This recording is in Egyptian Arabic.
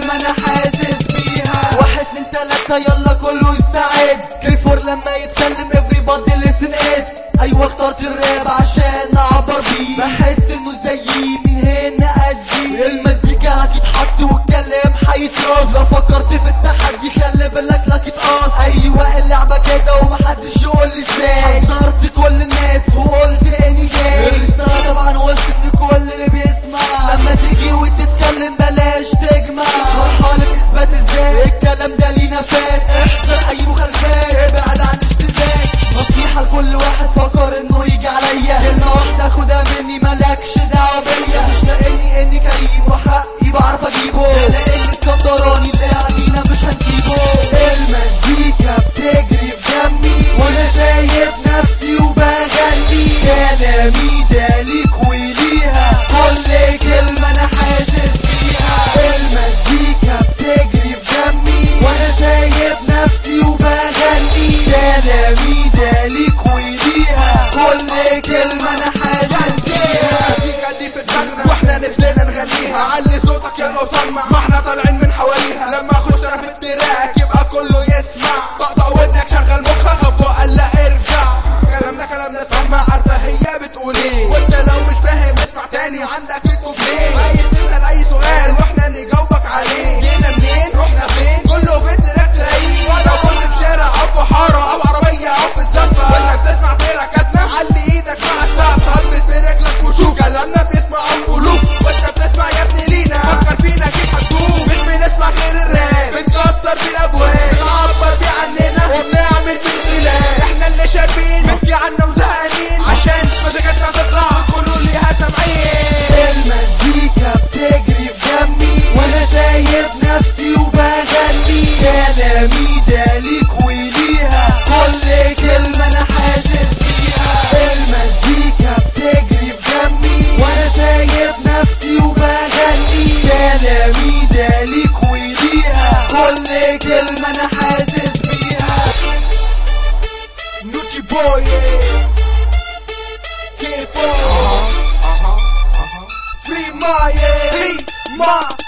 كلمة انا حاسس بيها واحد اتنين تلاتة يلا كله يستعد كيفور لما يتكلم everybody listen it ايوه اخترت الراب عشان اعبر بيه بحس انه زيي من هنا ادي المزيكا هتتحط والكلام هيترص لو فكرت في التحدي خلي بالك لك يتقص ايوه اللعبة كده ومحدش يقول لي ازاي حذرت كل الناس وقلت اني جاي الرسالة طبعا وصلت لكل اللي بيسمع لما تيجي وتتكلم بلاش تجمع مرحلة اثبات ازاي الكلام ده لينا فات احذر اي مخالفات ابعد عن الاشتباك نصيحة لكل واحد فكر انه يجي عليا كلمة واحدة خدها مني مالكش دعوة بيا مش لاني اني كريم وحقي بعرف اجيبه لاني اسكندراني اللي قاعدين مش هنسيبه المزيكا بتجري في دمي وانا سايب نفسي وبغني كلامي ده ليك وليها كل كلمة انا حاسس بيها المزيكا بتجري في دمي وانا سايب نفسي وبغني كلامي ده ليك وليها كل كلمة انا حاسس بيها المزيكا دي في دماغنا واحنا نفسنا نغنيها علي صوتك يلا وسمع ما احنا طالعين من حواليها لما اخش انا في التراك يبقى كله يسمع طقطق ودنك شغل مخك خب وقال لا ارجع كلام ده كلام ناس فاهمة عارفة هي بتقول ايه وانت لو مش فاهم اسمع تاني عندك الكوبليه عايز تسأل اي سؤال واحنا نجاوبك عليه جينا منين رحنا فين كله في التراك تلاقيه لو كنت في شارع او في حارة او عربية او في الزفة وانت بتسمع تراكاتنا علي ايدك مع السقف هبت برجلك وشوف كلامنا بيسمع القلوب وانت بتسمع يا ابني لينا فكر فينا اكيد هتدوب مش بنسمع غير الراب بنكسر بيه الابواب بنعبر بيه عننا وبنعمل بيه خلاف احنا اللي شاربين بنحكي عنا وزهقانين عشان مزيكتنا تطلع كله ليها سامعين المزيكا بتجري في دمي وانا سايب نفسي وبغني كلامي ده ليك وليها كل كلمة انا حاسس بيها المزيكا بتجري في دمي وانا سايب نفسي وبغني كلامي ده ليك وليها كل كلمة انا حاسس بيها نوتي بوي كيفو فري ماي فري ماي